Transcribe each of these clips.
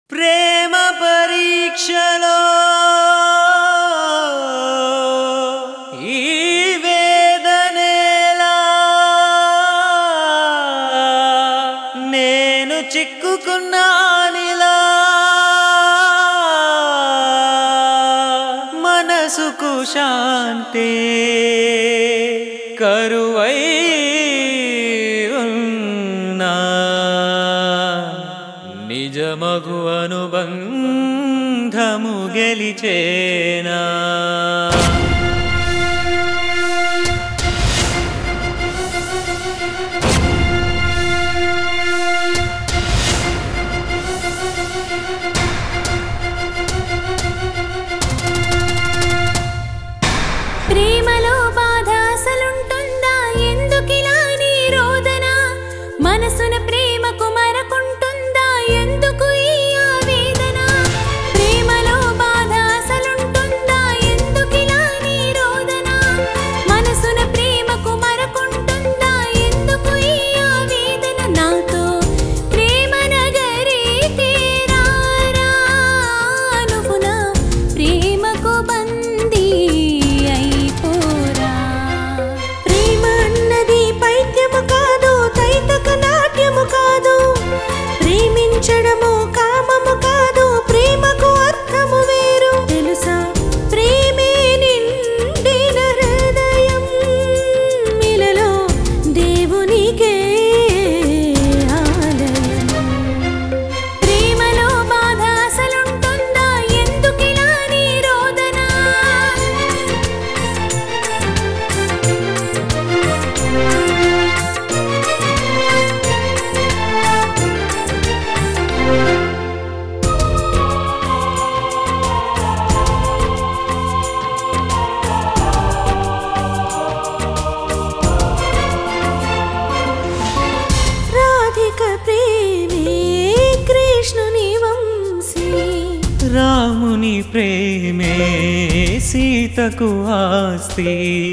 ప్రేమ పరీక్షలో ఈ వేదనేలా నేను చిక్కుకున్నానిలా మనసుకు శాంతే కరువై ఉన్నా నిజమగు అనుబంధము గెలిచేనా ప్రేమలో బాధ అసలుంటుందా ఎందుకిలా నీ రోదన మనసున ప్రేమకు మరకుంటుందా ఎందుకు ఈ ఆవేదన ప్రేమలో బాధ అసలుంటుందా ఎందుకిలా నీ రోదన మనసున ప్రేమకు మరకుంటుందా ఎందుకు ఈ ఆవేదన నాతో ప్రేమ నగరికి రారా నువ్వు నా ప్రేమకు బందీ అయిపోరా ప్రేమ అన్నది పైత్యము కాదు తైతక నాట్యము కాదు ప్రేమించడము కామము కాదు ప్రేమకు అర్థము వేరు తెలుసా ప్రేమే నిండిన హృదయం ఇలలో దేవునికే ఆలయం ప్రేమలో బాధ అసలుంటుందా ఎందుకిలా నీ రోదన రాధిక ప్రేమే కృష్ణుని వంశీ రాముని ప్రేమే సీతకు ఆస్తి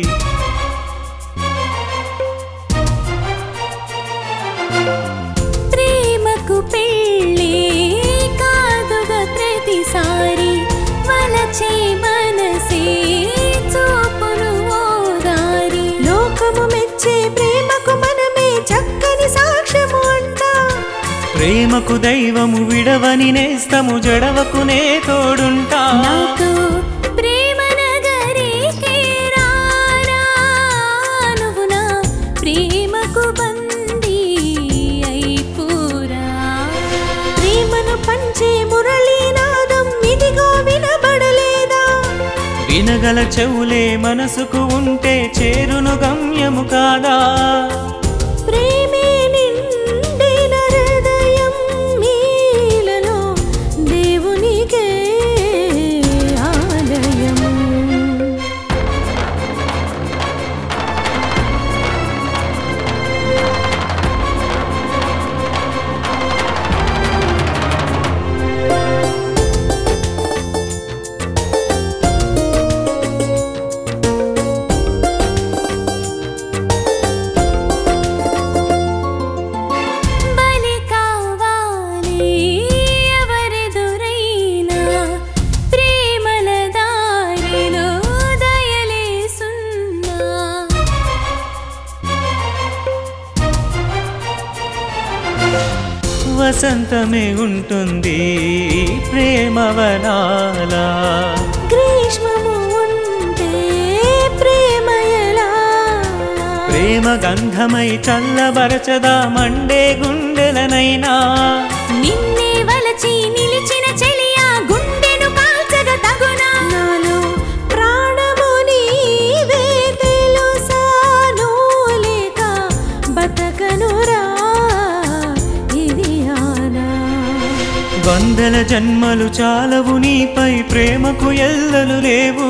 ప్రేమకు పెళ్ళి కాదుగా ప్రతిసారి వలచే మనసే చూపును ఓదారి లోకము మెచ్చే ప్రేమకు మనమే చక్కని సాక్ష్యము అంటా ప్రేమకు దైవము విడవని నేస్తము జడవకునే తోడుంటా నాకు ప్రేమ నగరికి రారా నువ్వు నా ప్రేమకు బందీ అయిపోరా ప్రేమను పంచే మురళీనాదం ఇదిగో వినబడలేదా వినగల చెవులే మనసుకు ఉంటే చేరును గమ్యము కాదా ప్రేమే నిండిన హృదయం మీలలో దేవునికే ఆలయము బలి కావాలి ఎవరెదురైనా ప్రేమల దారిలో దయలేసున్నా వసంతమే ఉంటుంది ప్రేమవనాలా గ్రీష్మము ఉంటే ప్రేమ ఎలా ప్రేమ గంధమై చల్లబరచదా మండే గుండెలనైనా నిన్నే వలచి నిలిచిన చెలియా గుండెను కాల్చగ తగునా నాలో ప్రాణము నీవే తెలుసా నువ్వు లేక బతకనురా ఇది ఆనా వందల జన్మలు చాలవు నీపై ప్రేమకు ఎల్లలు లేవు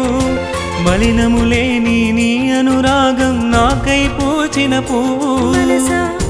మలినము లేని నీ అనురాగం నాకై పూచిన పువ్వు మనసా